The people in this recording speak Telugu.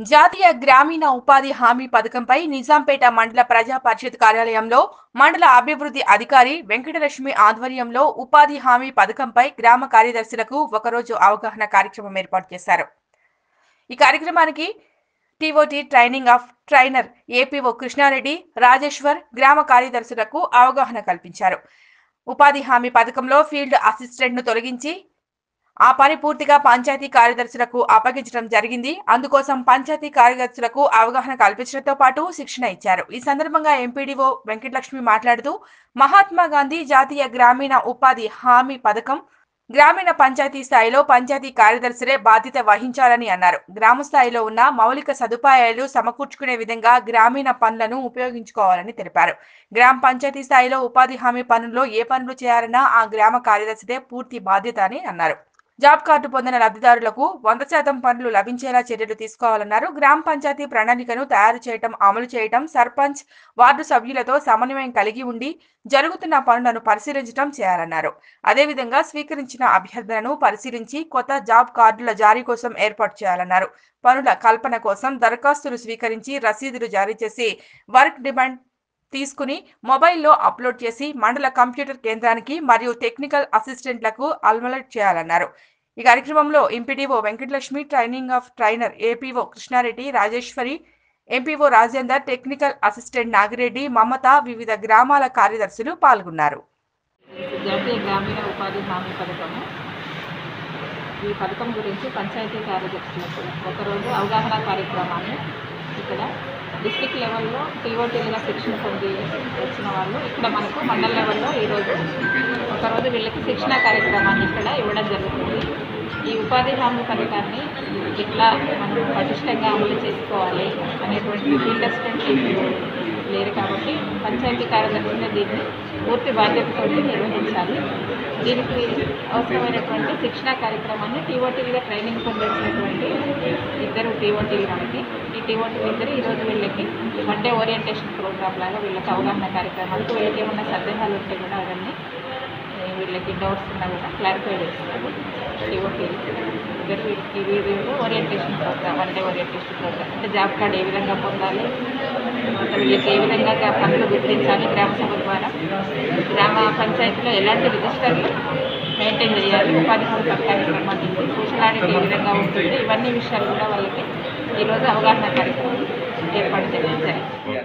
జాతీయ గ్రామీణ ఉపాధి హామీ పథకంపై నిజాంపేట మండల ప్రజా పరిషత్ కార్యాలయంలో మండల అభివృద్ధి అధికారి వెంకటలక్ష్మి ఆధ్వర్యంలో ఉపాధి హామీ పథకంపై గ్రామ కార్యదర్శులకు ఒకరోజు అవగాహన కార్యక్రమం ఏర్పాటు చేశారు ఈ కార్యక్రమానికి TOT training of trainer APO Krishna Reddy Rajeshwar గ్రామ కార్యదర్శులకు అవగాహన కల్పించారు ఉపాధి హామీ పథకంలో ఫీల్డ్ అసిస్టెంట్ ను తొలగించి ఆ పని పూర్తిగా పంచాయతీ కార్యదర్శులకు అప్పగించడం జరిగింది అందుకోసం పంచాయతీ కార్యదర్శులకు అవగాహన కల్పించడంతో పాటు శిక్షణ ఇచ్చారు ఈ సందర్భంగా ఎంపీడీఓ వెంకటలక్ష్మి మాట్లాడుతూ మహాత్మా గాంధీ జాతీయ గ్రామీణ ఉపాధి హామీ పథకం గ్రామీణ పంచాయతీ స్థాయిలో పంచాయతీ కార్యదర్శులే బాధ్యత వహించాలని అన్నారు గ్రామ స్థాయిలో ఉన్న మౌలిక సదుపాయాలు సమకూర్చుకునే విధంగా గ్రామీణ పనులను ఉపయోగించుకోవాలని తెలిపారు గ్రామ పంచాయతీ స్థాయిలో ఉపాధి హామీ పనుల్లో ఏ పనులు చేయాలన్నా ఆ గ్రామ కార్యదర్శిదే పూర్తి బాధ్యత అని అన్నారు జాబ్ కార్డు పొందిన లబ్ధిదారులకు వంద శాతం పనులు లభించేలా చర్యలు తీసుకోవాలన్నారు గ్రామ పంచాయతీ ప్రణాళికను తయారు చేయటం అమలు చేయటం సర్పంచ్ వార్డు సభ్యులతో సమన్వయం కలిగి ఉండి జరుగుతున్న పనులను పరిశీలించడం చేయాలన్నారు అదేవిధంగా స్వీకరించిన అభ్యర్థనను పరిశీలించి కొత్త జాబ్ కార్డుల జారీ కోసం ఏర్పాటు చేయాలన్నారు పనుల కల్పన కోసం దరఖాస్తులు స్వీకరించి రసీదులు జారీ చేసి వర్క్ డిమాండ్ తీసుకుని మొబైల్లో అప్లోడ్ చేసి మండల కంప్యూటర్ కేంద్రానికి మరియు టెక్నికల్ అసిస్టెంట్లకు అల్మలెట్ చేయాలన్నారు ఈ కార్యక్రమంలో MPDO Venkatalakshmi training of trainer APO Krishna Reddy Rajeshwari MPO Rajender technical assistant Nagi Reddy Mamata వివిధ గ్రామాల కార్యదర్శులు పాల్గొన్నారు జాతీయ గ్రామీణ ఉపాధి హామీ పథకము ఈ పథకం గురించి పంచాయతీ కార్యదర్శులకు ఒకరోజు అవగాహన కార్యక్రమాన్ని ఇక్కడ డిస్టిక్ లెవెల్లో టీఓటీలుగా శిక్షణ పొంది వచ్చిన వాళ్ళు ఇక్కడ మనకు మండల లెవెల్లో ఈరోజు ఒకరోజు వీళ్ళకి శిక్షణ కార్యక్రమాన్ని ఇక్కడ ఇవ్వడం జరుగుతుంది ఈ ఉపాధి హామీ పథకాన్ని ఎట్లా మనం పటిష్టంగా అమలు చేసుకోవాలి అనేటువంటి ఫీల్డ్ అసిస్టెంట్ లేరు కాబట్టి పంచాయతీ కార్యదర్శిని దీన్ని పూర్తి బాధ్యతతో నిర్వహించాలి దీనికి అవసరమైనటువంటి శిక్షణ కార్యక్రమాన్ని టీఓటీలుగా ట్రైనింగ్ పొందించినటువంటి ఇద్దరు టీఓటీలు మనకి ఈ టీఓటీలు ఇద్దరు ఈరోజు వీళ్ళకి వన్ డే ఓరియంటేషన్ ప్రోగ్రామ్ లాగా వీళ్ళకి అవగాహన కార్యక్రమాలకు వీళ్ళకి ఏమైనా సందేహాలు ఉంటే కూడా అవన్నీ ఏ, వీళ్ళకి డౌట్స్ ఉన్నా కూడా క్లారిఫై చేస్తారు టీఓటీలు ఇద్దరు వీళ్ళకి వీళ్ళు orientation program one day orientation program అంటే జాబ్ కార్డ్ ఏ విధంగా పొందాలి తర్వాత వీళ్ళకి ఏ విధంగా గా- పనులు గుర్తించాలి గ్రామ సభ ద్వారా గ్రామ పంచాయతీలో ఎలాంటి రిజిస్టర్లు మెయింటైన్ చేయాలి ఉపాధి హామీ పథకానికి సంబంధించి సూచనలు ఏ విధంగా ఉంటుంది ఇవన్నీ విషయాలు కూడా వాళ్ళకి ఈరోజు అవగాహన కార్యక్రమం ఏర్పాటు చేయడం జరిగింది